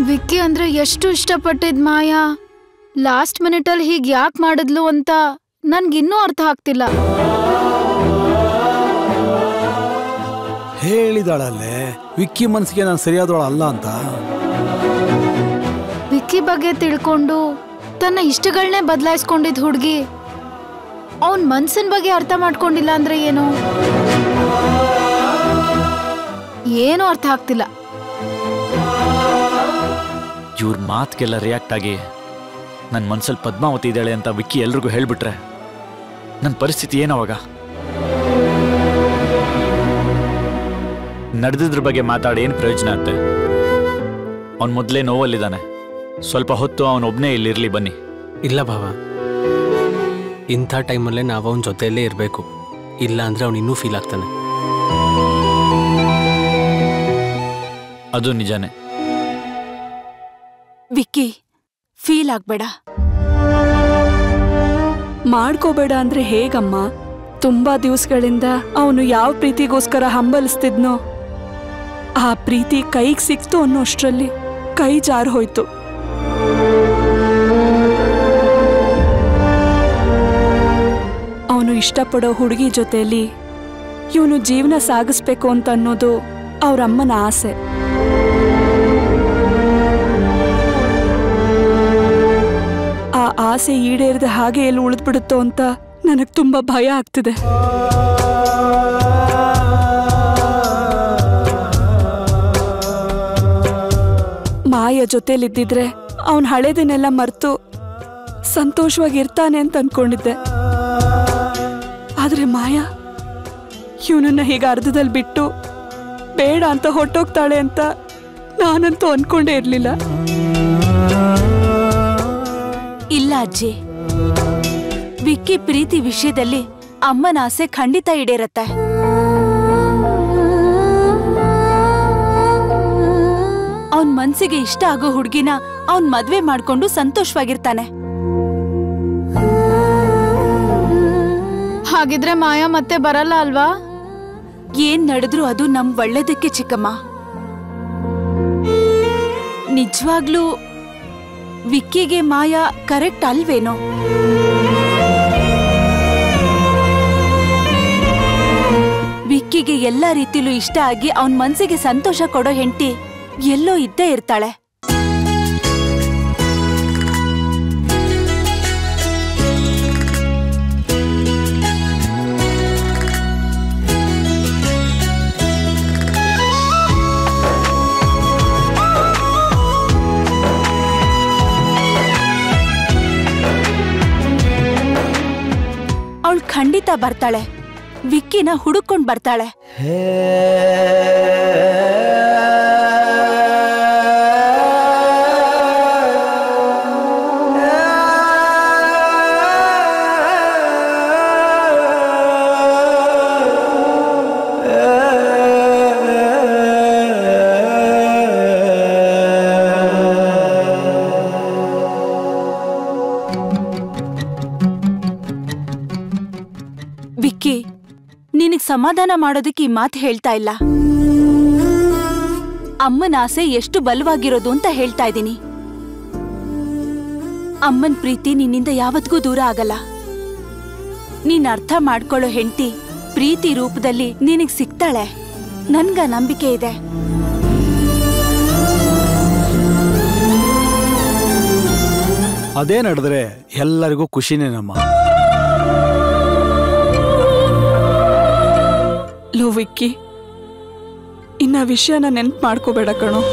ವಿಕ್ಕಿ ಅಂದ್ರೆ ಎಷ್ಟು ಇಷ್ಟಪಟ್ಟಿದ್ ಮಾಯಾ ಲಾಸ್ಟ್ ಮಿನಿಟಲ್ಲಿ ಹೀಗ್ ಯಾಕೆ ಮಾಡಿದ್ಲು ಅಂತ ನನ್ಗಿನ್ನೂ ಅರ್ಥ ಆಗ್ತಿಲ್ಲ ಹೇಳಿದಾಳಲ್ಲೇ ವಿಕ್ಕಿ ಮನಸ್ಸಿಗೆ ನಾನು ಸರಿಯಾದವಳ ಅಲ್ಲ ಅಂತ ವಿಕ್ಕಿ ಬಗ್ಗೆ ತಿಳ್ಕೊಂಡು ತನ್ನ ಇಷ್ಟಗಳನ್ನೇ ಬದಲಾಯಿಸ್ಕೊಂಡಿದ್ ಹುಡುಗಿ ಅವನ್ ಮನ್ಸಿನ ಬಗ್ಗೆ ಅರ್ಥ ಮಾಡ್ಕೊಂಡಿಲ್ಲ ಅಂದ್ರೆ ಏನು ಏನೂ ಅರ್ಥ ಆಗ್ತಿಲ್ಲ ಇವ್ರ ಮಾತಿಗೆಲ್ಲ ರಿಯಾಕ್ಟ್ ಆಗಿ ನನ್ನ ಮನ್ಸಲ್ಲಿ ಪದ್ಮಾವತಿ ಇದ್ದಾಳೆ ಅಂತ ವಿಕ್ಕಿ ಎಲ್ರಿಗೂ ಹೇಳ್ಬಿಟ್ರೆ ನನ್ನ ಪರಿಸ್ಥಿತಿ ಏನವಾಗ ನಡೆದಿದ್ರ ಬಗ್ಗೆ ಮಾತಾಡಿ ಏನು ಪ್ರಯೋಜನ ಆಗುತ್ತೆ ಅವನು ಮೊದಲೇ ನೋವಲ್ಲಿದ್ದಾನೆ ಸ್ವಲ್ಪ ಹೊತ್ತು ಅವನೊಬ್ಬನೇ ಇಲ್ಲಿರಲಿ ಬನ್ನಿ ಇಲ್ಲ ಭಾವ ಇಂಥ ಟೈಮಲ್ಲೇ ನಾವು ಅವನ ಜೊತೆಯಲ್ಲೇ ಇರಬೇಕು ಇಲ್ಲ ಅಂದರೆ ಅವನು ಇನ್ನೂ ಫೀಲ್ ಆಗ್ತಾನೆ ಅದು ನಿಜಾನೇ ವಿಕ್ಕಿ ಫೀಲ್ ಆಗ್ಬೇಡ ಮಾಡ್ಕೋಬೇಡ ಅಂದ್ರೆ ಹೇಗಮ್ಮ ತುಂಬಾ ದಿವಸಗಳಿಂದ ಅವನು ಯಾವ ಪ್ರೀತಿಗೋಸ್ಕರ ಹಂಬಲಿಸ್ತಿದ್ನೋ ಆ ಪ್ರೀತಿ ಕೈಗೆ ಸಿಕ್ತು ಅನ್ನೋಷ್ಟರಲ್ಲಿ ಕೈ ಜಾರ್ ಹೋಯ್ತು ಅವನು ಇಷ್ಟಪಡೋ ಹುಡುಗಿ ಜೊತೆಯಲ್ಲಿ ಇವನು ಜೀವನ ಸಾಗಿಸ್ಬೇಕು ಅಂತ ಅನ್ನೋದು ಅವ್ರಮ್ಮನ ಆಸೆ ಆ ಆಸೆ ಈಡೇರಿದ ಹಾಗೆ ಎಲ್ಲಿ ಉಳಿದ್ಬಿಡುತ್ತೋ ಅಂತ ನನಗೆ ತುಂಬಾ ಭಯ ಆಗ್ತಿದೆ ಮಾಯ ಜೊತೆಲಿದ್ದಿದ್ರೆ ಅವನ್ ಹಳೇದನ್ನೆಲ್ಲ ಮರ್ತು ಸಂತೋಷವಾಗಿರ್ತಾನೆ ಅಂತ ಅನ್ಕೊಂಡಿದ್ದೆ ಆದ್ರೆ ಮಾಯಾ ಇವನನ್ನ ಹೀಗೆ ಅರ್ಧದಲ್ಲಿ ಬಿಟ್ಟು ಬೇಡ ಅಂತ ಹೊಟ್ಟೋಗ್ತಾಳೆ ಅಂತ ನಾನಂತೂ ಅನ್ಕೊಂಡೇ ಇರ್ಲಿಲ್ಲ ಇಲ್ಲ ಅಜ್ಜಿ ವಿಕ್ಕಿ ಪ್ರೀತಿ ವಿಷಯದಲ್ಲಿ ಅಮ್ಮನ ಆಸೆ ಖಂಡಿತ ಈಡೇರತ್ತೆ ಅವನ್ ಮನ್ಸಿಗೆ ಇಷ್ಟ ಆಗೋ ಹುಡ್ಗಿನ ಅವನ್ ಮದ್ವೆ ಮಾಡ್ಕೊಂಡು ಸಂತೋಷವಾಗಿರ್ತಾನೆ ಹಾಗಿದ್ರೆ ಮಾಯಾ ಮತ್ತೆ ಬರಲ್ಲ ಅಲ್ವಾ ಏನ್ ನಡೆದ್ರು ಅದು ನಮ್ ಒಳ್ಳೇದಕ್ಕೆ ಚಿಕ್ಕಮ್ಮ ನಿಜವಾಗ್ಲೂ ವಿಕ್ಕಿಗೆ ಮಾಯಾ ಕರೆಕ್ಟ್ ಅಲ್ವೇನೋ ವಿಕ್ಕಿಗೆ ಎಲ್ಲಾ ರೀತಿಲೂ ಇಷ್ಟ ಆಗಿ ಅವನ್ ಮನ್ಸಿಗೆ ಸಂತೋಷ ಕೊಡೋ ಹೆಂಡತಿ ಎಲ್ಲೋ ಇದ್ದೇ ಇರ್ತಾಳೆ ಅವಳು ಖಂಡಿತ ಬರ್ತಾಳೆ ವಿಕ್ಕಿನ ಹುಡುಕೊಂಡ್ ಬರ್ತಾಳೆ ವಿಕ್ಕಿ ನಿನಗ್ ಸಮಾಧಾನ ಮಾಡೋದಕ್ಕೆ ಈ ಮಾತು ಹೇಳ್ತಾ ಇಲ್ಲ ಅಮ್ಮನ ಆಸೆ ಎಷ್ಟು ಬಲವಾಗಿರೋದು ಅಂತ ಹೇಳ್ತಾ ಇದ್ದೀನಿ ಅಮ್ಮನ್ ಪ್ರೀತಿ ನಿನ್ನಿಂದ ಯಾವತ್ತಿಗೂ ದೂರ ಆಗಲ್ಲ ನೀನ್ ಅರ್ಥ ಮಾಡ್ಕೊಳ್ಳೋ ಹೆಂಡತಿ ಪ್ರೀತಿ ರೂಪದಲ್ಲಿ ನಿನಗ್ ಸಿಗ್ತಾಳೆ ನನ್ಗ ನಂಬಿಕೆ ಇದೆ ಅದೇ ನಡೆದ್ರೆ ಎಲ್ಲರಿಗೂ ಖುಷಿನೇನಮ್ಮ ಲೋ ವಿಕ್ಕಿ ಇನ್ನ ವಿಷಯನ ನೆನ್ಪು ಮಾಡ್ಕೋಬೇಡ ಕಣೋ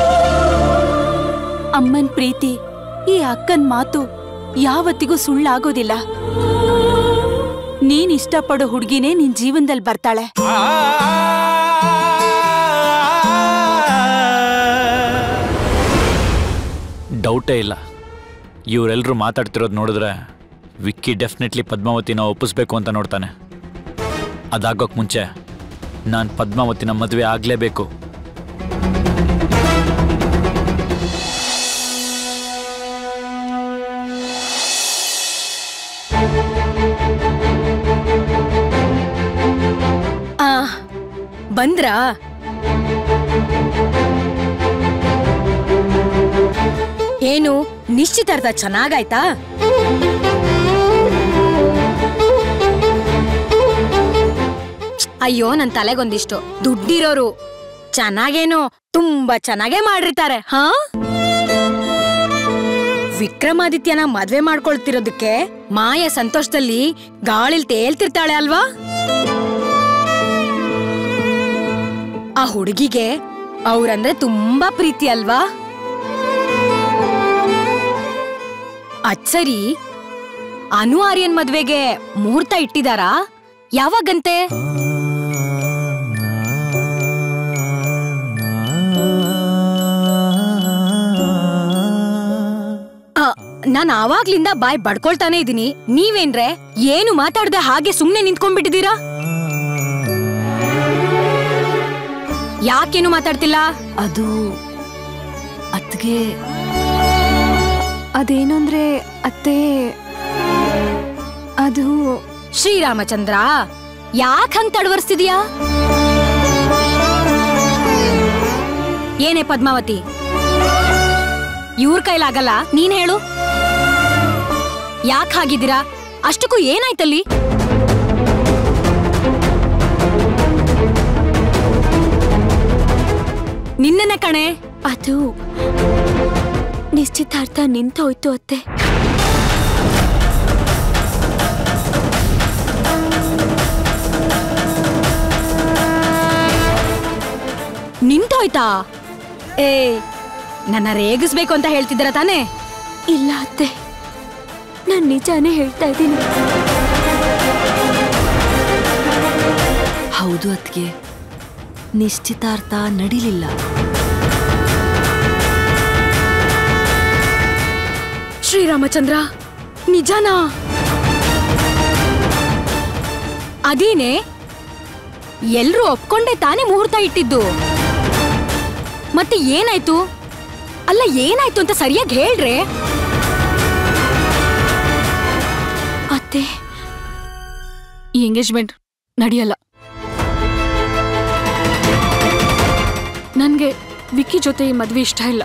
ಅಮ್ಮನ್ ಪ್ರೀತಿ ಈ ಅಕ್ಕನ್ ಮಾತು ಯಾವತ್ತಿಗೂ ಸುಳ್ಳಾಗೋದಿಲ್ಲ ನೀನ್ ಇಷ್ಟಪಡೋ ಹುಡ್ಗಿನೇ ನಿನ್ ಜೀವನದಲ್ಲಿ ಬರ್ತಾಳೆ ಡೌಟೇ ಇಲ್ಲ ಇವರೆಲ್ಲರೂ ಮಾತಾಡ್ತಿರೋದು ನೋಡಿದ್ರೆ ವಿಕ್ಕಿ ಡೆಫಿನೆಟ್ಲಿ ಪದ್ಮಾವತಿನ ಒಪ್ಪಿಸ್ಬೇಕು ಅಂತ ನೋಡ್ತಾನೆ ಅದಾಗೋಕ್ ಮುಂಚೆ ನಾನು ಪದ್ಮಾವತಿನ ಮದುವೆ ಆಗಲೇಬೇಕು ಆ ಬಂದ್ರಾ ಏನು ನಿಶ್ಚಿತಾರ್ಥ ಚೆನ್ನಾಗಾಯ್ತಾ ಅಯ್ಯೋ ನನ್ ತಲೆಗೊಂದಿಷ್ಟು ದುಡ್ಡಿರೋರು ಚೆನ್ನಾಗೇನೋ ತುಂಬಾ ಚೆನ್ನಾಗೇ ಮಾಡಿರ್ತಾರೆ ಹಾ ವಿಕ್ರಮಾದಿತ್ಯನ ಮದ್ವೆ ಮಾಡ್ಕೊಳ್ತಿರೋದಕ್ಕೆ ಮಾಯ ಸಂತೋಷದಲ್ಲಿ ಗಾಳಿಲ್ ತೇಲ್ತಿರ್ತಾಳೆ ಅಲ್ವಾ ಆ ಹುಡುಗಿಗೆ ಅವ್ರಂದ್ರೆ ತುಂಬಾ ಪ್ರೀತಿ ಅಲ್ವಾ ಅಚ್ಚರಿ ಅನು ಆರ್ಯನ್ ಮದ್ವೆಗೆ ಮುಹೂರ್ತ ಇಟ್ಟಿದಾರಾ ಯಾವಾಗಂತೆ ಆ, ನಾನ್ ಆವಾಗ್ಲಿಂದ ಬಾಯ್ ಬಡ್ಕೊಳ್ತಾನೆ ಇದೀನಿ ನೀವೇನ್ರೆ ಏನು ಮಾತಾಡ್ದೆ ಹಾಗೆ ಸುಮ್ನೆ ನಿಂತ್ಕೊಂಡ್ಬಿಟ್ಟಿದೀರಾ ಯಾಕೇನು ಮಾತಾಡ್ತಿಲ್ಲ ಅದು ಅತ್ಗೆ ಅದೇನು ಅಂದ್ರೆ ಅತ್ತೆ ಅದು ಶ್ರೀರಾಮಚಂದ್ರ ಯಾಕ್ ಹಂಗ್ ತಡವರ್ಸ್ತಿದ್ಯಾ ಏನೇ ಪದ್ಮಾವತಿ ಇವ್ರ ಕೈಲಾಗಲ್ಲ ನೀನ್ ಹೇಳು ಯಾಕ್ ಹಾಗಿದ್ದೀರಾ ಅಷ್ಟಕ್ಕೂ ಏನಾಯ್ತಲ್ಲಿ ನಿನ್ನನ್ನ ಕಣೆ ಅದು ನಿಶ್ಚಿತಾರ್ಥ ನಿಂತೋಯ್ತು ಅತ್ತೆ ನಿಂತೋಯ್ತಾ ಏ ನನ್ನ ರೇಗಿಸ್ಬೇಕು ಅಂತ ಹೇಳ್ತಿದ್ದೀರ ತಾನೇ ಇಲ್ಲ ಅತ್ತೆ ನಾನು ನಿಜಾನೇ ಹೇಳ್ತಾ ಇದ್ದೀನಿ ಹೌದು ಅತ್ಗೆ ನಿಶ್ಚಿತಾರ್ಥ ನಡಿಲಿಲ್ಲ ಶ್ರೀರಾಮಚಂದ್ರ ನಿಜನಾ ಅದೇನೆ ಎಲ್ರೂ ಒಪ್ಕೊಂಡೆ ತಾನೇ ಮುಹೂರ್ತ ಇಟ್ಟಿದ್ದು ಮತ್ತೆ ಏನಾಯ್ತು ಅಲ್ಲ ಏನಾಯ್ತು ಅಂತ ಸರಿಯಾಗಿ ಹೇಳ್ರೆ ಅತ್ತೆ ಈ ಎಂಗೇಜ್ಮೆಂಟ್ ನಡೆಯಲ್ಲ ನನಗೆ ವಿಕ್ಕಿ ಜೊತೆ ಈ ಮದ್ವೆ ಇಷ್ಟ ಇಲ್ಲ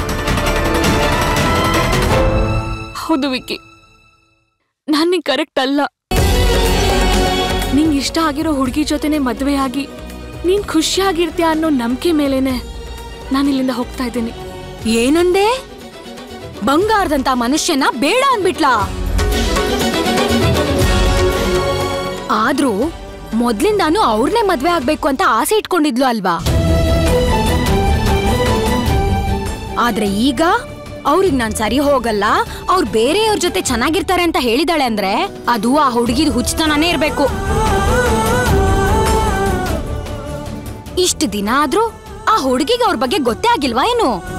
ಹೌದು ವಿಕ್ಕಿ ನನಗೆ ಕರೆಕ್ಟ್ ಅಲ್ಲ ನಿಂಗೆ ಇಷ್ಟ ಆಗಿರೋ ಹುಡುಗಿ ಜೊತೆನೆ ಮದುವೆ ಆಗಿ ನೀನ್ ಖುಷಿಯಾಗಿರ್ತೀಯ ಅನ್ನೋ ನಂಬಿಕೆ ಮೇಲೇನೆ ನಾನು ಇಲ್ಲಿಂದ ಹೋಗ್ತಾ ಇದ್ದೀನಿ ಏನಂದೆ ಬಂಗಾರದಂತ ಮನುಷ್ಯನ ಬೇಡ ಅನ್ಬಿಟ್ಲಾ ಆದ್ರೂ ಮೊದ್ಲಿಂದಾನು ಅವ್ರನ್ನೇ ಮದ್ವೆ ಆಗ್ಬೇಕು ಅಂತ ಆಸೆ ಇಟ್ಕೊಂಡಿದ್ಲು ಅಲ್ವಾ ಆದ್ರೆ ಈಗ ಅವ್ರಿಗ್ ನಾನ್ ಸರಿ ಹೋಗಲ್ಲ ಅವ್ರು ಬೇರೆಯವ್ರ ಜೊತೆ ಚೆನ್ನಾಗಿರ್ತಾರೆ ಅಂತ ಹೇಳಿದಾಳೆ ಅಂದ್ರೆ ಅದು ಆ ಹುಡುಗಿದ್ ಹುಚ್ಚತನನೇ ಇರ್ಬೇಕು ಇಷ್ಟು ದಿನ ಆದ್ರೂ ಆ ಹುಡುಗಿಗೆ ಅವ್ರ ಬಗ್ಗೆ ಗೊತ್ತೇ ಆಗಿಲ್ವಾ ಏನು